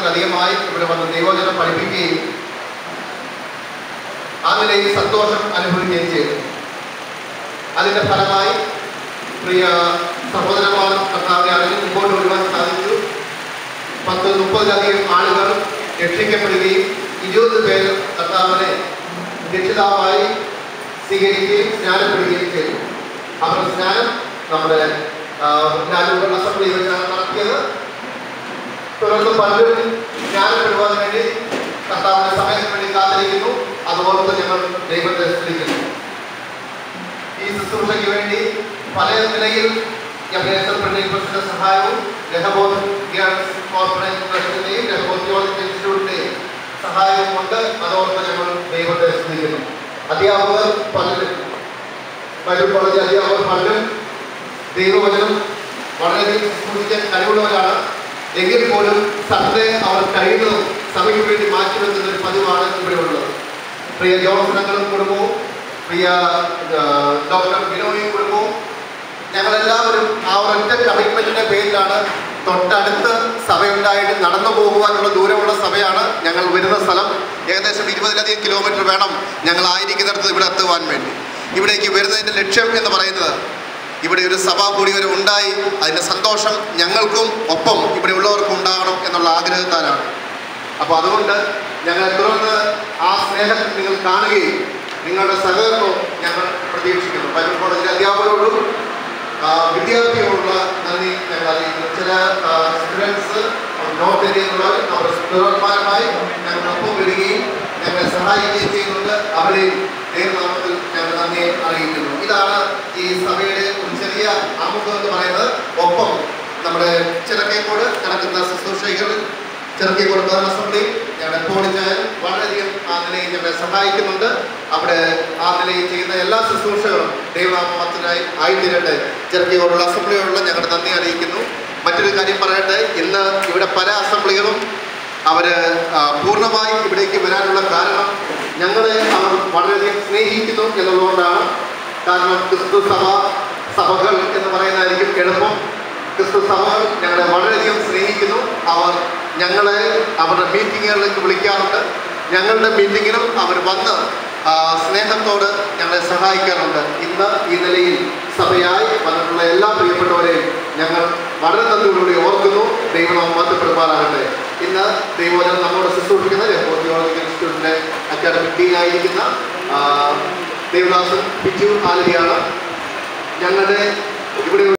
അധികമായി ഇവിടെ വന്ന് ദൈവജനം പഠിപ്പിക്കുകയും ആ നിലയിൽ സന്തോഷം അനുഭവിക്കുകയും ചെയ്തു അതിന്റെ ഫലമായി പ്രിയ സഹോദരന്മാർ കർത്താവിനെ അറിഞ്ഞ് മുമ്പോട്ട് വരുവാൻ സാധിച്ചു പത്ത് മുപ്പതിലധികം ആളുകൾ രക്ഷിക്കപ്പെടുകയും ഇരുപത് പേർ കർത്താവിനെ രക്ഷിതാവായി സ്വീകരിക്കുകയും സ്നാനപ്പെടുകയും ചെയ്തു അവർ സ്നാനം നമ്മുടെ രാജുകൾ അസംബ്ലി വെച്ചാണ് നടത്തിയത് തുടർന്ന് പലരും സ്നാനപ്പെടുവാൻ വേണ്ടി കർത്താവിന്റെ സമയത്തിന് വേണ്ടി കാത്തിരിക്കുന്നു അതുപോലെ ഞങ്ങൾ ദൈവത്തെ സ്തുതിക്കുന്നു ഈ ശുശ്രൂഷയ്ക്ക് വേണ്ടി പല നിലയിൽ എബ്രേസർ പ്രിൻസിപ്പൽസിന്റെ സഹായവും രഹബോധ് ഗ്യാസ് കോർപ്പറേഷൻ ട്രസ്റ്റിന്റെയും രഹബോധ് തിയോളജിക്കൽ ഇൻസ്റ്റിറ്റ്യൂട്ടിന്റെയും സഹായവും കൊണ്ട് അതോടൊപ്പം ഞങ്ങൾ ദൈവത്തെ സ്തുതിക്കുന്നു അധ്യാപകർ പലരും ബൈബിൾ കോളേജ് അധ്യാപകർ പലരും ദൈവവചനം വളരെയധികം ശുശ്രൂഷിക്കാൻ കഴിവുള്ളവരാണ് എങ്കിൽ പോലും സൺഡേ അവർ കഴിയുന്നതും സഭയ്ക്ക് വേണ്ടി മാറ്റിവെക്കുന്ന ഒരു പതിവാണ് ഇവിടെ ഉള്ളത് പ്രിയ ജോൺസണങ്ങളും കുടുംബവും പ്രിയ ആ, ഡോക്ടർ ബിനോയും കുടുംബവും ഞങ്ങളെല്ലാവരും ആ ഒരൊറ്റ കമ്മിറ്റ്മെന്റിന്റെ പേരിലാണ് തൊട്ടടുത്ത് സഭയുണ്ടായിട്ട് നടന്നു പോകുവാനുള്ള ദൂരമുള്ള സഭയാണ് ഞങ്ങൾ വരുന്ന സ്ഥലം ഏകദേശം ഇരുപതിലധികം കിലോമീറ്റർ വേണം ഞങ്ങൾ ആയിരിക്കുന്നിടത്ത് ഇവിടെ എത്തുവാൻ വേണ്ടി ഇവിടേക്ക് വരുന്നതിൻ്റെ ലക്ഷ്യം എന്ന് പറയുന്നത് ഇവിടെ ഒരു സഭാ കൂടിവരെ ഉണ്ടായി അതിൻ്റെ സന്തോഷം ഞങ്ങൾക്കും ഒപ്പം ഇവിടെ ഉള്ളവർക്കും ഉണ്ടാകണം എന്നുള്ള ആഗ്രഹത്താലാണ് അപ്പോൾ അതുകൊണ്ട് ഞങ്ങൾ തുടർന്ന് ആ സ്നേഹത്തിൽ നിങ്ങൾ കാണുകയും നിങ്ങളുടെ സഹകരണവും ഞങ്ങൾ പ്രതീക്ഷിക്കുന്നു ബൈബിൾ കോളേജിലെ അധ്യാപകരോടും ആ, വിദ്യാർത്ഥിയോടുള്ള നന്ദി ഞങ്ങൾ അറിയിക്കുന്നു ചില സ്റ്റുഡൻസ് നോർത്ത് ഇന്ത്യയിലുള്ളവർ അവർ സ്റ്റുഡന്മാരുമായി ഞങ്ങളൊപ്പം വരികയും ഞങ്ങളെ സഹായിക്കുകയും ചെയ്യുന്നുണ്ട് അവരെയും ദൈവനാമത്തിൽ ഞങ്ങൾ നന്ദിയെ അറിയിക്കുന്നു ഇതാണ് ഈ സഭയുടെ ഒരു ചെറിയ ആമുഖം എന്ന് പറയുന്നത് ഒപ്പം നമ്മുടെ ചിറക്കേക്കോട് നടക്കുന്ന ശുശ്രൂഷകളിൽ ചെറുക്കിക്കോട് പ്രധാന അസംബ്ലി ഞങ്ങളുടെ പോളിച്ചായാലും വളരെയധികം ആ നിലയിൽ ഞങ്ങളെ സഹായിക്കുന്നുണ്ട് അവിടെ ആ നിലയിൽ ചെയ്യുന്ന എല്ലാ ശുശ്രൂഷകളും ദൈവനാമത്തിനായി ആയിത്തീരട്ടെ ചെറുക്കിക്കോടുള്ള അസംബ്ലിയോടുള്ള ഞങ്ങളുടെ നന്ദി അറിയിക്കുന്നു മറ്റൊരു കാര്യം പറയട്ടെ ഇന്ന് ഇവിടെ പല അസംബ്ലികളും അവര് ആ, പൂർണ്ണമായി ഇവിടേക്ക് വരാനുള്ള കാരണം ഞങ്ങളെ അവർ വളരെയധികം സ്നേഹിക്കുന്നു എന്നുള്ളതുകൊണ്ടാണ് കാരണം ക്രിസ്തു സഭ സഭകൾ എന്ന് പറയുന്നതായിരിക്കും എളുപ്പം ക്രിസ്തു സഭകൾ ഞങ്ങളെ വളരെയധികം സ്നേഹിക്കുന്നു അവർ ഞങ്ങളെ അവരുടെ മീറ്റിങ്ങുകളിലേക്ക് വിളിക്കാറുണ്ട് ഞങ്ങളുടെ മീറ്റിങ്ങിനും അവർ വന്ന് ആ, സ്നേഹത്തോട് ഞങ്ങളെ സഹായിക്കാറുണ്ട് ഇന്ന് ഈ നിലയിൽ സഭയായി വന്നിട്ടുള്ള എല്ലാ പ്രിയപ്പെട്ടവരെയും ഞങ്ങൾ വളരെ നന്ദിയോടുകൂടി ഓർക്കുന്നു ദൈവം നാം മഹത്വപ്പെടുമാറാകട്ടെ ഇന്ന് ദൈവജനം നമ്മോട് ശുശ്രൂഷിക്കുന്ന തിയോളജിക്കൽ ഇൻസ്റ്റിറ്റ്യൂട്ടിന്റെ അക്കാഡമിക് ഡീൻ ആയിരിക്കുന്ന ആ, ദേവദാസൻ ബിജു ആലിയാണ് ഞങ്ങളുടെ ഇവിടെ